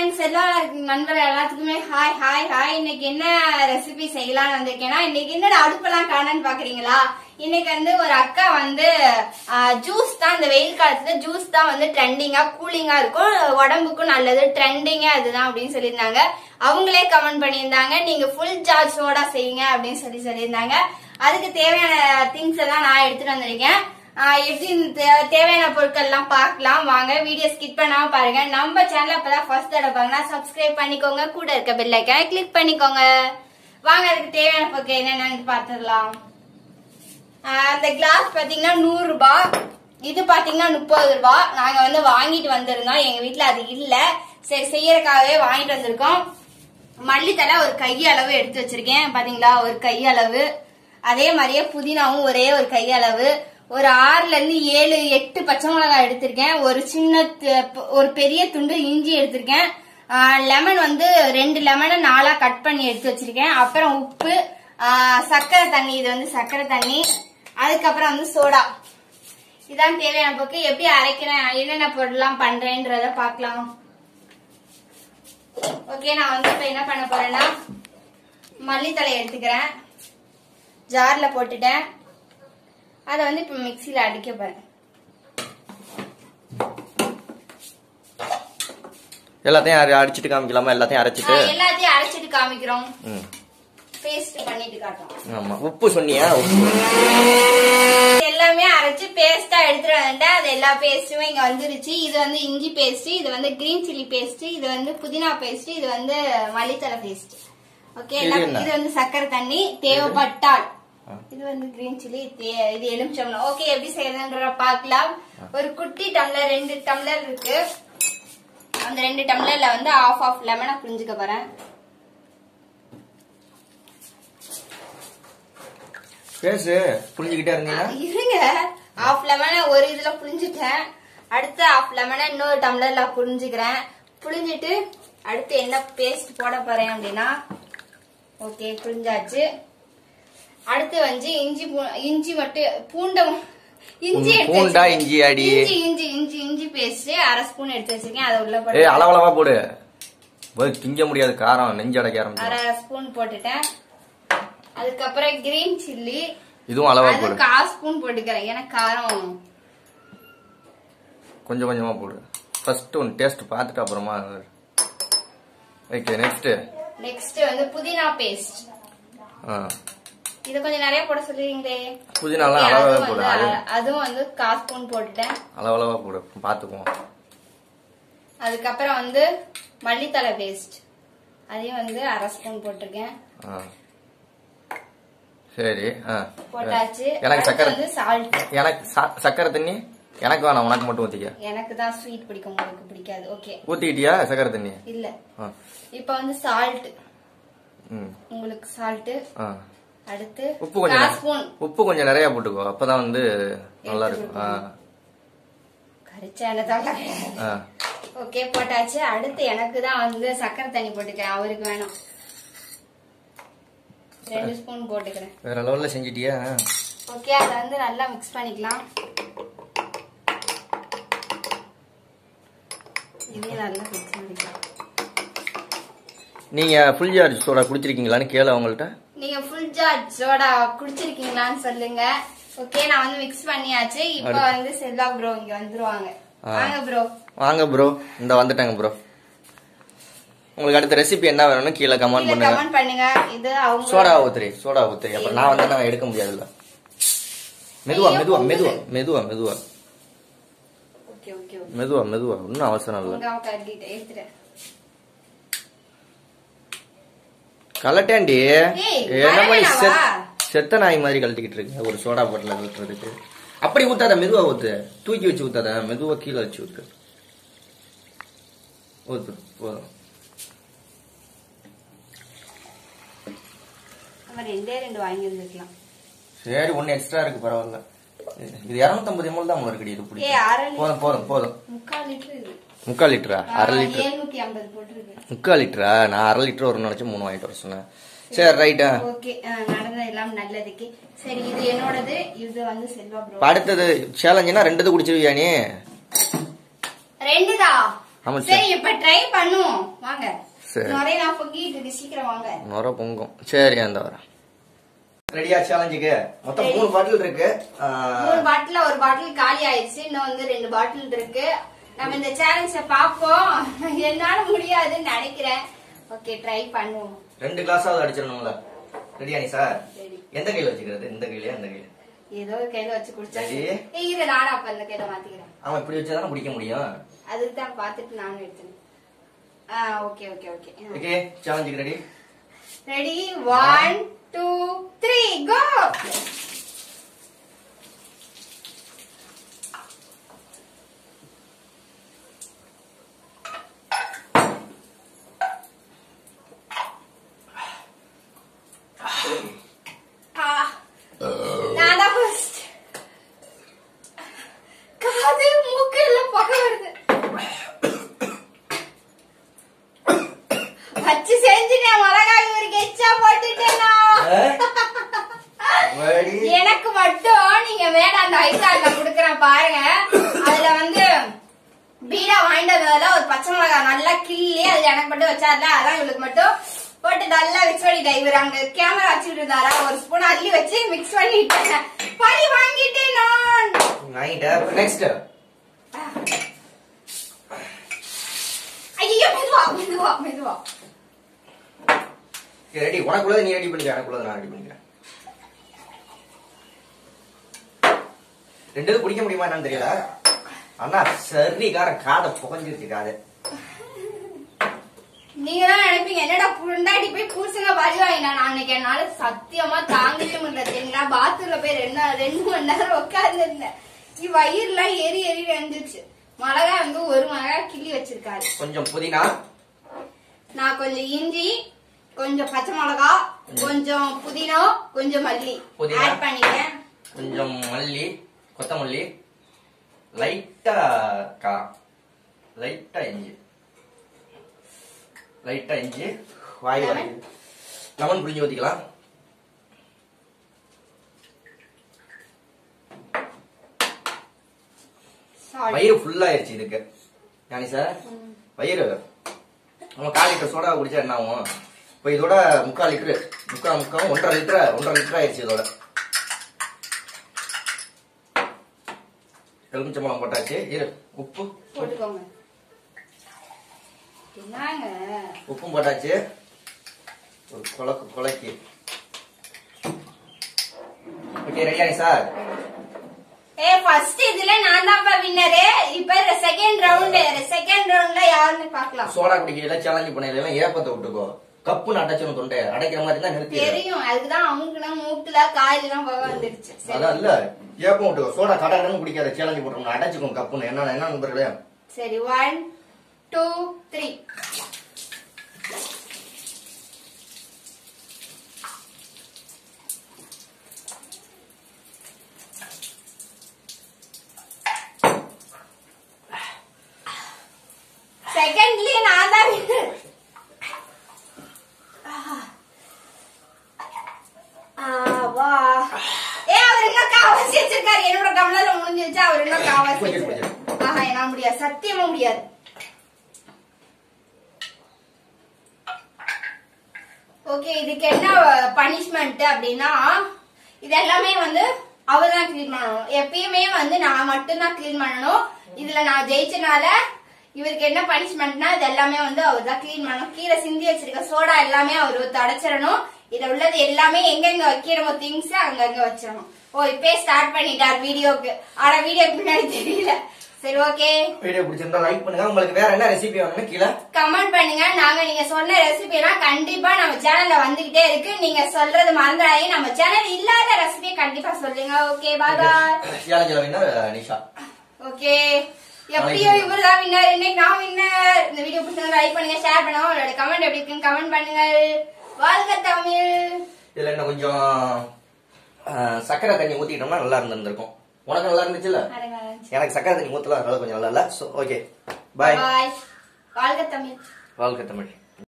Friends எல்லா நண்பர்கள் எல்லாத்துக்குமே ஹாய் ஹாய் ஹாய் இன்னைக்கு என்ன ரெசிபி செய்யலாம்னு வந்திருக்கேன்னா இன்னைக்கு என்னடா அடுப்பெல்லாம் காணன்னு பாக்குறீங்களா இன்னைக்கு வந்து ஒரு அக்கா வந்து ஜூஸ் தான் இந்த வெயில் காலத்துல ஜூஸ் தான் வந்து ட்ரெண்டிங்கா கூலிங்கா இருக்கும் உடம்புக்கும் நல்லது ட்ரெண்டிங்கா அதுதான் அப்படின்னு சொல்லியிருந்தாங்க அவங்களே கமெண்ட் பண்ணியிருந்தாங்க நீங்க ஃபுல் ஜார் சோடா செய்யுங்க அப்படின்னு சொல்லி சொல்லியிருந்தாங்க அதுக்கு தேவையான திங்ஸ் எல்லாம் நான் எடுத்துட்டு வந்திருக்கேன் ஆஹ் எப்படி இந்த தே- தேவையான பொருட்கள் எல்லாம் பார்க்கலாம் வாங்க வீடியோ ஸ்கிப் பண்ணாம பாருங்க நம்ம சேனல் அப்பதான் ஃபர்ஸ்ட் தடவை பாருங்கன்னா சப்ஸ்கிரைப் பண்ணிக்கோங்க கூட இருக்க பெல் ஐக்கான கிளிக் பண்ணிக்கோங்க வாங்க அதுக்கு தேவையான பொருட்கள் என்னென்னு பார்த்துடலாம் ஆஹ் அந்த கிளாஸ் பாத்தீங்கன்னா நூறு ரூபாய் இது பாத்தீங்கன்னா முப்பது ரூபாய் நாங்க வந்து வாங்கிட்டு வந்திருந்தோம் எங்க வீட்ல அது இல்ல சரி செய்யறதுக்காகவே வாங்கிட்டு வந்திருக்கோம் மல்லித்தலை ஒரு கையளவு எடுத்து வச்சிருக்கேன் பாத்தீங்களா ஒரு கையளவு அதே மாதிரியே புதினாவும் ஒரே ஒரு கையளவு ஒரு ஆறுல இருந்து ஏழு எட்டு பச்சை மிளகாய் எடுத்திருக்கேன் ஒரு சின்ன து- ஒரு பெரிய துண்டு இஞ்சி எடுத்திருக்கேன் லெமன் வந்து ரெண்டு லெமனை நாலா கட் பண்ணி எடுத்து வச்சிருக்கேன் அப்புறம் உப்பு ஆஹ் சர்க்கரை தண்ணி இது வந்து சர்க்கரை தண்ணி அதுக்கப்புறம் வந்து சோடா இதான் தேவையான போக்கு எப்படி அரைக்கிறேன் என்னென்ன பொருள்லாம் பண்றேன்றத பார்க்கலாம் ஓகே நான் வந்து இப்ப என்ன பண்ண போறேன்னா மல்லித்தலை எடுத்துக்கிறேன் ஜார்ல போட்டுட்டேன் அதை வந்து இப்ப மிக்சியில அடிக்க போறேன் எல்லாத்தையும் அரை- அடிச்சிட்டு காமிக்கலாமா எல்லாத்தையும் அரைச்சிட்டு ஆஹ் எல்லாத்தையும் அரைச்சிட்டு காமிக்கிறோம் ம் பேஸ்ட் பண்ணிட்டு காட்டுறோம் ஆமா உப்பு சொன்னியா உப்பு இது எல்லாமே அரைச்சு பேஸ்டா எடுத்துட்டு வந்துட்டேன் அது எல்லா பேஸ்ட்டுமே இங்க வந்துருச்சு இது வந்து இஞ்சி பேஸ்ட் இது வந்து கிரீன் சில்லி பேஸ்ட் இது வந்து புதினா பேஸ்ட் இது வந்து மல்லித்தலை பேஸ்ட் ஓகே இது என்ன? இது வந்து சக்கரை தண்ணி தேவைப்பட்டால் ஆ. இது வந்து கிரீன் சில்லி இது எலுமிச்சம்பழம் ஓகே எப்படி செய்யறதுன்ற பார்க்கலாம் ஒரு குட்டி டம்ளர் ரெண்டு டம்ளர் இருக்கு அந்த ரெண்டு டம்ளர்ல வந்து ஆஃப் ஆஃப் லெமனை புரிஞ்சுக்க போறேன் பேசு புரிஞ்சுக்கிட்டே இருந்தீங்கன்னா இருங்க ஆஃப் லெமனை ஒரு இதுல புளிஞ்சிட்டேன் அடுத்து ஆஃப் லெமனை இன்னொரு டம்ளர்ல புளிஞ்சுக்கிறேன் புளிஞ்சிட்டு அடுத்து என்ன பேஸ்ட் போட போறேன் அப்படின்னா ஓகே புளிஞ்சாச்சு அடுத்து வந்து இஞ்சி பூ- இஞ்சி மட்டும் பூண்ட இஞ்சி எடுத்து பூண்டா, வச்சிருக்கேன். இஞ்சி அடி. இஞ்சி இஞ்சி இஞ்சி இஞ்சி பேஸ்ட் அரை ஸ்பூன் எடுத்து வச்சிருக்கேன் அதை உள்ள ஏய் போட்டு அளவளவா போடு போய் திங்க முடியாது காரம் நெஞ்சு அடைக்க ஆரம்பிச்சு அரை ஸ்பூன் போட்டுட்டேன் அதுக்கப்புறம் கிரீன் சில்லி இதுவும் அளவா அது போடு கால் ஸ்பூன் போட்டுக்கிறேன் ஏன்னா காரம் கொஞ்சம் கொஞ்சமா போடு ஃபர்ஸ்ட் ஒன் டேஸ்ட் பார்த்துட்டு அப்புறமா ஓகே நெக்ஸ்ட் நெக்ஸ்ட் வந்து புதினா பேஸ்ட் ஆ இது கொஞ்சம் நிறைய போட சொல்லுவீங்களே புதினாலாம் Okay, அளவாவே அதுவும் போடு வந்து அது அ- அதுவும் வந்து கால் ஸ்பூன் போட்டுட்டேன் அளவளவா போடு பார்த்துக்குவோம் அதுக்கப்புறம் வந்து மல்லித்தலை பேஸ்ட் அதையும் வந்து அரை ஸ்பூன் போட்டிருக்கேன் ஆ சரி ஆ போட்டாச்சு எனக்கு அடுத்து சக்கரை வந்து சால்ட் எனக்கு ச- சக்கரை தண்ணி எனக்கு வேணாம் உனக்கு மட்டும் ஊத்திக்க எனக்கு தான் ஸ்வீட் பிடிக்கும் உங்களுக்கு பிடிக்காது ஓகே ஊத்திக்கிட்டியா சக்கரை தண்ணி இல்ல ஆ இப்போ வந்து சால்ட் ம் உங்களுக்கு சால்ட் ஆ அடுத்து உப்பு கொஞ்சம் கால் நெ- ஸ்பூன் உப்பு கொஞ்சம் நிறைய போட்டுக்கோ அப்பதான் வந்து நல்லா இருக்கும் ஆ கரிச்சா என்னதான் கிடையாது ஆ ஓகே போட்டாச்சு அடுத்து எனக்கு தான் வந்து சக்கரை தண்ணி போட்டுக்கிறேன் அவருக்கு வேணும் ரெண்டு ஸ்பூன் போட்டுக்கிறேன் வேற லெவல்ல செஞ்சிட்டியா ஓகே அதை வந்து நல்லா மிக்ஸ் பண்ணிக்கலாம் இதையும் நல்லா மிக்ஸ் பண்ணிக்கலாம் நீங்க ஃபுல் சார்ஜ் சோடா குடிச்சிருக்கீங்களான்னு கேளு அவங்கள்ட்ட நீங்க ஃபுல் ஜார் சோடா குடிச்சிருக்கீங்களான்னு சொல்லுங்க ஓகே நான் வந்து மிக்ஸ் பண்ணியாச்சு இப்போ வந்து செல்வா ப்ரோ இங்க வந்துருவாங்க ஆ. வாங்க ப்ரோ வாங்க ப்ரோ இந்த வந்துட்டாங்க ப்ரோ உங்களுக்கு அடுத்த ரெசிபி என்ன வேணும்னு கீழே கமெண்ட் கீழே பண்ணுங்க கமெண்ட் பண்ணுங்க இது அவங்க சோடா ஊத்துறி சோடா ஊத்துறி அப்ப நான் வந்து நான் எடுக்க முடியாதுல்ல மெதுவா ஐயோ, மெதுவா பொங்குது. மெதுவா மெதுவா மெதுவா ஓகே ஓகே ஓகே மெதுவா மெதுவா ஒன்றும் அவசரம் இல்லை உங்க கட்டிட்டு எடுத்துட்டேன் கலட்டேன்டி ஏய், என்ன மாதிரி வரவேணாவா? செத்- செத்த நாய் மாதிரி கழட்டிக்கிட்டு இருக்கு ஒரு சோடா பாட்டில ஊத்துறதுக்கு அப்படி ஊத்தாத மெதுவா ஊத்து தூக்கி வச்சு ஊத்தாத மெதுவா கீழே வச்சு ஊத்து ஊத்து போதும் நம்ம ரெண்டே ரெண்டு வாங்கி வந்துருக்கலாம் சரி ஒன்னு எக்ஸ்ட்ரா இருக்கு பரவாயில்ல இது இருநூத்தம்பது எம்எல் தான் உங்களுக்கு இது ஏய், பிடிக்கும் அரை லிட்டர். போதும் போதும் போதும் முக்கால் லிட்டர் இது முக்கால் லிட்டரா அரை லிட்டர் ஏழ்நூத்தி ஐம்பது போட்டிருக்கு முக்கால் லிட்டரா நான் அரை லிட்டர் ஒரு நினைச்சு மூணு வாங்கிட்டு வர சொன்னேன் சரி ரைட்டா ஓகே நடந்தது எல்லாம் நல்லதுக்கு சரி இது என்னோடது இது வந்து செல்வா ப்ரோ இப்ப அடுத்தது சேலஞ்சுனா ரெண்டு குடிச்சிருவியா நீ ரெண்டுதா ஆமா சரி சரி இப்ப ட்ரை பண்ணுவோம் வாங்க சரி. நிறைய நான் பொங்கிட்டு இருக்கு சீக்கிரம் வாங்க நுர பொங்கும் சரி அந்த வரேன் ரெடியா சேலஞ்சுக்கு மொத்தம் மூணு பாட்டில் இருக்கு ஆ, மூணு பாட்டில் ஒரு பாட்டில் காலி ஆயிடுச்சு இன்னும் வந்து ரெண்டு பாட்டில் இருக்கு நம்ம இந்த சேலஞ்ச பாப்போம் என்னால முடியாதுன்னு நினைக்கிறேன் ஓகே ட்ரை பண்ணுவோம் ரெண்டு கிளாஸாவது அடிச்சிடணும்ல ரெடியா நீ சார் சரி எந்த கையில வச்சுக்கிறது இந்த கையிலயா அந்த கையில ஏதோ ஒரு கையில வச்சு குடிச்சா சரி. ஏய், இரு நானும் அப்ப அந்த கையில மாத்திக்கிறேன் அவன் இப்படி வச்சாதானே குடிக்க முடியும் அதுக்கு தான் பாத்துட்டு நானும் எடுத்தேன் ஆ ஓகே ஓகே ஓகே ஓகே சேலஞ்சுக்கு ready ready one two three go நான் தான் ஃபர்ஸ்ட் காது மூக்கு எல்லாம் புகை வருது வச்சு செஞ்சுட்டேன் மிளகாய் ஒரு கெச்சா போட்டுட்டேனா ரெடி எனக்கு மட்டும் நீங்க வேணா அந்த ஐசால்ல குடுக்கறேன் பாருங்க அதுல வந்து பீடா வாங்கிட்டு வந்ததுல ஒரு பச்சை மிளகாய் நல்லா கிள்ளி அது எனக்கு மட்டும் வச்சார்ல அதான் இவளுக்கு மட்டும் போட்டு நல்லா மிக்ஸ் பண்ணிட்டேன் இவர் அங்க கேமரா வச்சுட்டு இருந்தாரா ஒரு ஸ்பூன் அள்ளி வச்சு மிக்ஸ் பண்ணிட்டேன் பழி வாங்கிட்டேன் நான் வாங்கிட்டேன் நெக்ஸ்ட் ஐயோ மெதுவா மெதுவா மெதுவா ரெடி உனக்குள்ளது நீ ரெடி பண்ணிக்க எனக்குள்ளது நான் ரெடி பண்ணிக்கிறேன் ரெண்டு பேரும் குடிக்க முடியுமா என்னன்னு தெரியல அண்ணா சரிக்காரன் காதை புகஞ்சிருச்சு காது நீங்க தான் நினைப்பீங்க என்னடா புண்டாடி போய் புருஷங்க பழி வாங்கினா நான் அன்னைக்கு என்னால சத்தியமா தாங்கவே முடியல தெரியுங்களா பாத்ரூம்ல போய் ரெண்டு ரெண்டு மணி நேரம் உட்கார்ந்து இருந்தேன் இவ் வயிறுலாம் எரி எரி வந்துச்சு மிளகாய் வந்து ஒரு மிளகாய் கிள்ளி வச்சிருக்காரு கொஞ்சம் புதினா நான் கொஞ்சம் இஞ்சி கொஞ்சம் பச்சை மிளகா கொஞ்சம் புதினா கொஞ்சம் மல்லி புதினா. ஆட் பண்ணிட்டேன் கொஞ்சம் மல்லி கொத்தமல்லி லைட்டா காரம் லைட்டா இஞ்சி லைட்டா இஞ்சி வாய் Lemon. வரைக்கும் லெமன் புளிஞ்சு ஊத்திக்கலாம் Salt. வயிறு ஃபுல் ஆயிருச்சு இதுக்கு ஞானி சார் வயிறு நம்ம கால் லிட்டர் சோடா குடிச்சா என்ன ஆகும் இப்போ இதோட முக்கால் லிட்டரு முக்கால் முக்கால் ஒன்றரை லிட்டர் ஒன்றரை லிட்டர் ஆயிருச்சு இதோட எலுமிச்சம்பழம் போட்டாச்சு இரு உப்பு போட்டுக்கோங்க என்னங்க உப்பும் போட்டாச்சு ஒரு குழக்கு குழக்கி ஓகே ரெடியானி சார் ஏ ஃபர்ஸ்ட் இதுல நான் தான் வின்னரு இப்ப செகண்ட் ரவுண்ட் செகண்ட் ரவுண்ட்ல யாருன்னு பார்க்கலாம் சோடா குடிக்கையில சேலஞ்சு பண்ணையில ஏப்பத்தை விட்டுக்கோ கப்புன்னு அடைச்சிடும் தொண்டை அடைக்கிற மாதிரி தான் நிறுத்தி தெரியும் அதுக்குதான் அவங்களுக்கு மூக்குல காய்லாம் போக வந்துடுச்சு சரி. அதான் இல்ல ஏப்பம் விட்டுக்கோ சோடா கடை கடன்னு குடிக்காத சேலஞ்சு போட்டுருங்க அடைச்சுக்கோங்க கப்புன்னு என்ன என்ன நண்பர்களே சரி ஒன் டூ த்ரீ செகண்ட்லயே நான் தான் winner. ஆ, வா. ஏ, அவர் இன்னும் காவாசி வச்சிருக்காரு. என்னோட கமலால முடிஞ்சிருச்சு அவர் இன்னும் காவாசி கொஞ்சம், வச்சிருக்காரு. ஆஹா, என்னால முடியாது சத்தியமா முடியாது ஓகே இதுக்கு என்ன பனிஷ்மெண்ட் அப்படின்னா இது எல்லாமே வந்து அவர் தான் கிளீன் பண்ணணும் எப்பயுமே வந்து நான் மட்டும்தான் கிளீன் பண்ணணும் இதுல நான் ஜெயிச்சனால இவருக்கு என்ன பனிஷ்மெண்ட்னா இது எல்லாமே வந்து அவர் தான் கிளீன் பண்ணணும் கீழே சிந்தி வச்சிருக்க சோடா எல்லாமே அவர் தடைச்சிடணும் இதுல உள்ளது எல்லாமே எங்கெங்க வைக்கிறோமோ திங்ஸ் அங்கங்க வச்சிடணும் ஓ இப்பே ஸ்டார்ட் பண்ணிட்டார் வீடியோக்கு ஆனா வீடியோக்கு முன்னாடி தெரியல சரி ஓகே வீடியோ பிடிச்சிருந்தா லைக் பண்ணுங்க உங்களுக்கு வேற என்ன ரெசிபி வேணும்னு கீழே கமெண்ட் பண்ணுங்க நாங்க நீங்க சொன்ன ரெசிபி எல்லாம் கண்டிப்பா நம்ம சேனல்ல வந்துகிட்டே இருக்கு நீங்க சொல்றது மறந்துடாதீங்க நம்ம சேனல் இல்லாத ரெசிபியை கண்டிப்பா சொல்லுங்க ஓகே பாய் பாய் சேலஞ்சில் வின்னர் நிஷா ஓகே எப்படியோ இவர் தான் வின்னர் இன்னைக்கு நான் வின்னர் இந்த வீடியோ பிடிச்சவங்க லைக் பண்ணுங்க ஷேர் பண்ணுங்க உங்களோட கமெண்ட் எப்படி இருக்குன்னு கமெண்ட் பண்ணுங்க வாழ்க தமிழ் இதுல இன்னும் கொஞ்சம் ஆ, சக்கரை தண்ணி ஊத்திக்கிட்டோம்னா நல்லா இருந்திருக்கும் உனக்கு நல்லா இருந்துச்சுல்ல எனக்கு சக்கரை தண்ணி ஊத்தல அதனால கொஞ்சம் நல்லா இல்ல ஓகே பாய் பாய் வாழ்க தமிழ் வாழ்க்கை தமிழ்